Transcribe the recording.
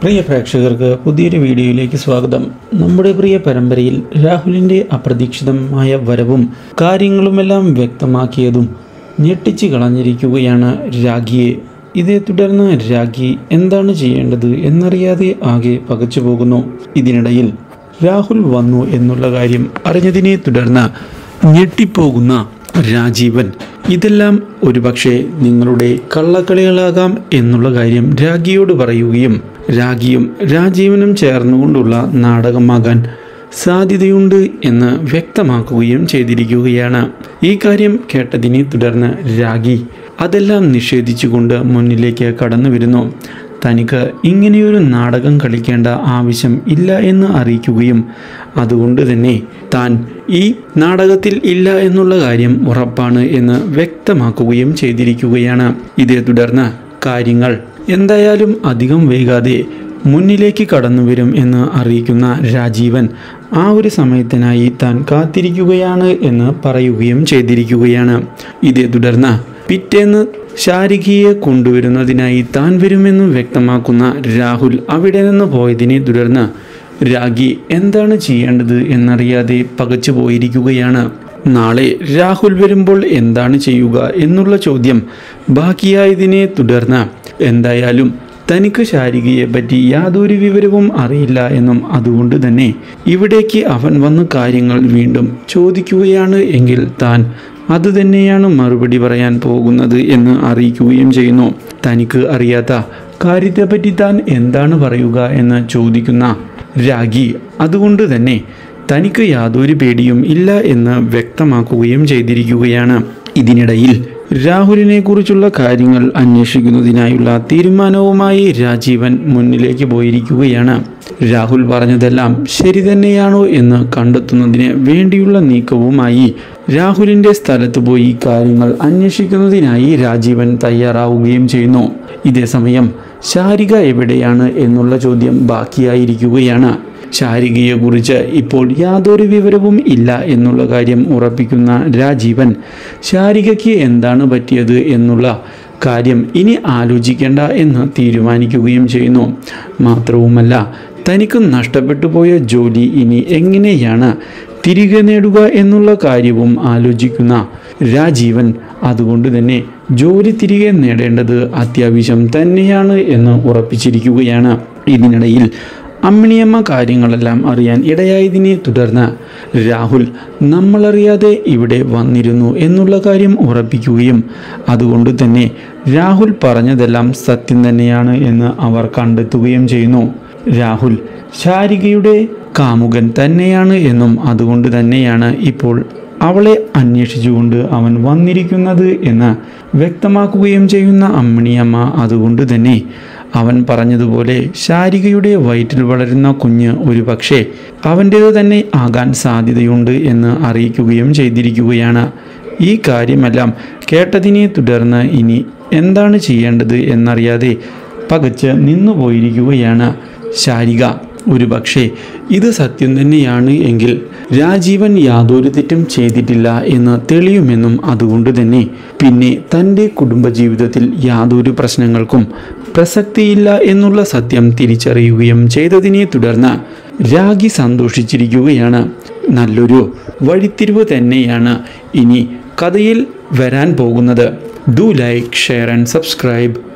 പ്രിയ പ്രേക്ഷകർക്ക് പുതിയൊരു വീഡിയോയിലേക്ക് സ്വാഗതം നമ്മുടെ പ്രിയ പരമ്പരയിൽ രാഹുലിൻ്റെ അപ്രതീക്ഷിതമായ വരവും കാര്യങ്ങളുമെല്ലാം വ്യക്തമാക്കിയതും ഞെട്ടിച്ച് കളഞ്ഞിരിക്കുകയാണ് രാഖിയെ ഇതേ തുടർന്ന് രാഖി എന്താണ് ചെയ്യേണ്ടത് എന്നറിയാതെ ആകെ പകച്ചു പോകുന്നു ഇതിനിടയിൽ രാഹുൽ വന്നു എന്നുള്ള കാര്യം അറിഞ്ഞതിനെ തുടർന്ന് ഞെട്ടിപ്പോകുന്ന രാജീവൻ ഇതെല്ലാം ഒരുപക്ഷെ നിങ്ങളുടെ കള്ളക്കളികളാകാം എന്നുള്ള കാര്യം രാഖിയോട് പറയുകയും രാഖിയും രാജീവനും ചേർന്നുകൊണ്ടുള്ള നാടകമാകാൻ സാധ്യതയുണ്ട് എന്ന് വ്യക്തമാക്കുകയും ചെയ്തിരിക്കുകയാണ് ഈ കാര്യം കേട്ടതിനെ തുടർന്ന് രാഖി അതെല്ലാം നിഷേധിച്ചുകൊണ്ട് മുന്നിലേക്ക് കടന്നു വരുന്നു തനിക്ക് ഇങ്ങനെയൊരു നാടകം കളിക്കേണ്ട ആവശ്യം ഇല്ല എന്ന് അറിയിക്കുകയും അതുകൊണ്ട് തന്നെ താൻ ഈ നാടകത്തിൽ ഇല്ല എന്നുള്ള കാര്യം ഉറപ്പാണ് എന്ന് വ്യക്തമാക്കുകയും ചെയ്തിരിക്കുകയാണ് ഇതേ തുടർന്ന് കാര്യങ്ങൾ എന്തായാലും അധികം വൈകാതെ മുന്നിലേക്ക് കടന്നു വരും എന്ന് അറിയിക്കുന്ന രാജീവൻ ആ ഒരു സമയത്തിനായി താൻ കാത്തിരിക്കുകയാണ് എന്ന് പറയുകയും ചെയ്തിരിക്കുകയാണ് ഇതേ തുടർന്ന് പിറ്റേന്ന് ശാരികയെ കൊണ്ടുവരുന്നതിനായി താൻ വരുമെന്ന് വ്യക്തമാക്കുന്ന രാഹുൽ അവിടെ നിന്ന് പോയതിനെ തുടർന്ന് രാഗി എന്താണ് ചെയ്യേണ്ടത് എന്നറിയാതെ പകച്ചു പോയിരിക്കുകയാണ് നാളെ രാഹുൽ വരുമ്പോൾ എന്താണ് ചെയ്യുക എന്നുള്ള ചോദ്യം ബാക്കിയായതിനെ തുടർന്ന് എന്തായാലും തനിക്ക് ശാരികയെ പറ്റി യാതൊരു വിവരവും അറിയില്ല എന്നും അതുകൊണ്ട് തന്നെ ഇവിടേക്ക് അവൻ വന്ന് കാര്യങ്ങൾ വീണ്ടും ചോദിക്കുകയാണ് എങ്കിൽ താൻ അതുതന്നെയാണ് മറുപടി പറയാൻ പോകുന്നത് എന്ന് അറിയിക്കുകയും ചെയ്യുന്നു തനിക്ക് അറിയാത്ത കാര്യത്തെപ്പറ്റി താൻ എന്താണ് പറയുക എന്ന് ചോദിക്കുന്ന രാഗി അതുകൊണ്ട് തന്നെ തനിക്ക് യാതൊരു പേടിയും ഇല്ല എന്ന് വ്യക്തമാക്കുകയും ചെയ്തിരിക്കുകയാണ് ഇതിനിടയിൽ രാഹുലിനെ കുറിച്ചുള്ള കാര്യങ്ങൾ അന്വേഷിക്കുന്നതിനായുള്ള തീരുമാനവുമായി രാജീവൻ മുന്നിലേക്ക് പോയിരിക്കുകയാണ് രാഹുൽ പറഞ്ഞതെല്ലാം ശരി തന്നെയാണോ എന്ന് കണ്ടെത്തുന്നതിന് വേണ്ടിയുള്ള നീക്കവുമായി രാഹുലിന്റെ സ്ഥലത്ത് പോയി കാര്യങ്ങൾ അന്വേഷിക്കുന്നതിനായി രാജീവൻ തയ്യാറാവുകയും ചെയ്യുന്നു ഇതേസമയം ശാരിക എവിടെയാണ് എന്നുള്ള ചോദ്യം ബാക്കിയായിരിക്കുകയാണ് ശാരികയെക്കുറിച്ച് ഇപ്പോൾ യാതൊരു വിവരവും ഇല്ല എന്നുള്ള കാര്യം ഉറപ്പിക്കുന്ന രാജീവൻ ശാരികയ്ക്ക് എന്താണ് പറ്റിയത് എന്നുള്ള കാര്യം ഇനി ആലോചിക്കേണ്ട എന്ന് തീരുമാനിക്കുകയും ചെയ്യുന്നു മാത്രവുമല്ല തനിക്ക് നഷ്ടപ്പെട്ടു പോയ ജോലി ഇനി എങ്ങനെയാണ് തിരികെ നേടുക എന്നുള്ള കാര്യവും ആലോചിക്കുന്ന രാജീവൻ അതുകൊണ്ട് തന്നെ ജോലി തിരികെ നേടേണ്ടത് അത്യാവശ്യം തന്നെയാണ് എന്ന് ഉറപ്പിച്ചിരിക്കുകയാണ് ഇതിനിടയിൽ അമ്മിണിയമ്മ കാര്യങ്ങളെല്ലാം അറിയാൻ ഇടയായതിനെ തുടർന്ന് രാഹുൽ നമ്മളറിയാതെ ഇവിടെ വന്നിരുന്നു എന്നുള്ള കാര്യം ഉറപ്പിക്കുകയും അതുകൊണ്ട് തന്നെ രാഹുൽ പറഞ്ഞതെല്ലാം സത്യം തന്നെയാണ് എന്ന് അവർ കണ്ടെത്തുകയും ചെയ്യുന്നു രാഹുൽ ശാരികയുടെ കാമുകൻ തന്നെയാണ് എന്നും അതുകൊണ്ട് തന്നെയാണ് ഇപ്പോൾ അവളെ അന്വേഷിച്ചുകൊണ്ട് അവൻ വന്നിരിക്കുന്നത് എന്ന് വ്യക്തമാക്കുകയും ചെയ്യുന്ന അമ്മിണിയമ്മ അതുകൊണ്ട് തന്നെ അവൻ പറഞ്ഞതുപോലെ ശാരികയുടെ വയറ്റിൽ വളരുന്ന കുഞ്ഞ് ഒരു പക്ഷേ അവൻ്റേത് തന്നെ ആകാൻ സാധ്യതയുണ്ട് എന്ന് അറിയിക്കുകയും ചെയ്തിരിക്കുകയാണ് ഈ കാര്യമെല്ലാം കേട്ടതിനെ തുടർന്ന് ഇനി എന്താണ് ചെയ്യേണ്ടത് എന്നറിയാതെ പകച്ച് നിന്നുപോയിരിക്കുകയാണ് ശാരിക ഒരു പക്ഷേ ഇത് സത്യം തന്നെയാണ് എങ്കിൽ രാജീവൻ യാതൊരു തെറ്റും ചെയ്തിട്ടില്ല എന്ന് തെളിയുമെന്നും അതുകൊണ്ട് തന്നെ പിന്നെ തൻ്റെ കുടുംബജീവിതത്തിൽ യാതൊരു പ്രശ്നങ്ങൾക്കും പ്രസക്തിയില്ല എന്നുള്ള സത്യം തിരിച്ചറിയുകയും ചെയ്തതിനെ തുടർന്ന് രാഗി സന്തോഷിച്ചിരിക്കുകയാണ് നല്ലൊരു വഴിത്തിരിവ് തന്നെയാണ് ഇനി കഥയിൽ വരാൻ പോകുന്നത് do like share and subscribe